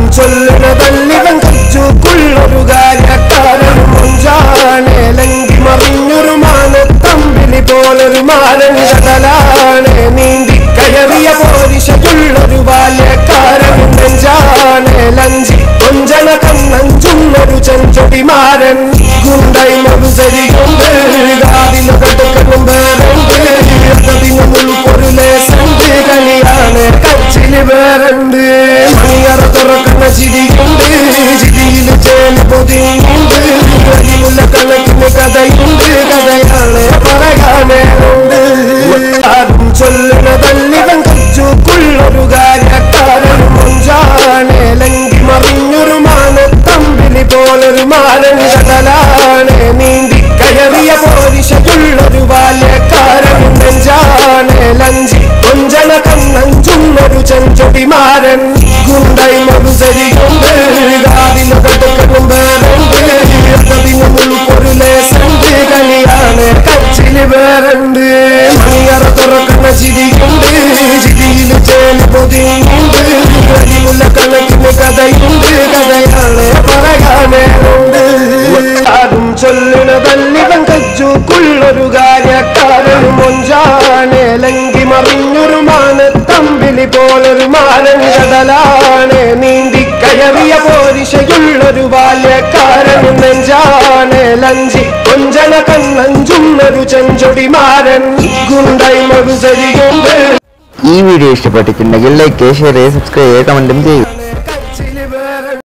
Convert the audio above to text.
ചൊല്ലുന്നതല്ലിവൻ കച്ചുക്കുള്ളൊരു കാര്യക്കാരൻ മുഞ്ചാണ് ലങ്കി മറിഞ്ഞൊരു മാനത്തമ്പിലി പോലൊരു മാരൻ കടലാണ് നീന്തി കയറിയ പോരിശുള്ളൊരു ബാല്യക്കാരൻ നെഞ്ചാണ് ലഞ്ചി കൊഞ്ചന കണ്ണഞ്ചുന്നൊരു ചെഞ്ചൊടിമാരൻ ഗുണ്ടൈ മറുസരി കൊണ്ട് കാതിലൊക്കെടുക്കണം വേറുണ്ട് അതിനുള്ളിൽ പൊരുളെ സണ്ട് കനിയാണ് കച്ചില് വേറുണ്ട് മണിയറ തുറക്കുന്ന ചിരിയുണ്ട് ചിരിയിൽ ചേല് പൊതിയുണ്ട് അതിലുള്ള കണക്കിന് കഥയുണ്ട് കഥയാണ് പറയാനുണ്ട് ആരും ചൊല്ലുന്നതല്ലിവൻ കച്ചുക്കുള്ളൊരു കാര്യക്കാരൻ മുഞ്ചാണ് ലങ്കി മറിഞ്ഞൊരു മാനത്തമ്പിലി പോലൊരു മാരൻ കടലാണ് നീന്തി കയറിയ പോരിശുള്ളൊരു ബാല്യക്കാരൻ നെഞ്ചാണ് ലഞ്ചി കൊഞ്ചന കണ്ണഞ്ചുന്നൊരു ചെഞ്ചൊടിമാരൻ ഗുണ്ടൈ മറുസരി കൊണ്ട് കാതിലൊക്കെടുക്കണം വേറുണ്ട് അതിനുള്ളിൽ പൊരുളെ സണ്ട് കനിയാണ് കച്ചില് വേറുണ്ട് മണിയറ തുറക്കുന്ന ചിരിയുണ്ട് ചിരിയിൽ ചേല് പൊതിയുണ്ട് അതിലുള്ള കണക്കിന് കഥയുണ്ട് കഥയാണ് പറയാനുണ്ട് ആരും ചൊല്ലുന്നതല്ലിവൻ കച്ചുക്കുള്ളൊരു കാര്യക്കാരൻ മൊഞ്ചാണ് ലങ്കി മറിഞ്ഞൊരു മാനത്തമ്പിലി പോലൊരു മാരൻ കടലാണ് നീന്തി കയറിയ പോരിശയുള്ളൊരു ബാല്യക്കാരൻ നെഞ്ചാണ് ലഞ്ചി കൊഞ്ചന കണ്ണഞ്ചുന്നൊരു ചെഞ്ചൊടിമാരൻ ഗുണ്ടൈ മറുസരിയുണ്ട് ഈ വീഡിയോ ഇഷ്ടപ്പെട്ടിട്ടുണ്ടെങ്കിൽ ലൈക്ക് ഷെയർ സബ്സ്ക്രൈബ് ചെയ്യുക കമന്റും ചെയ്യുക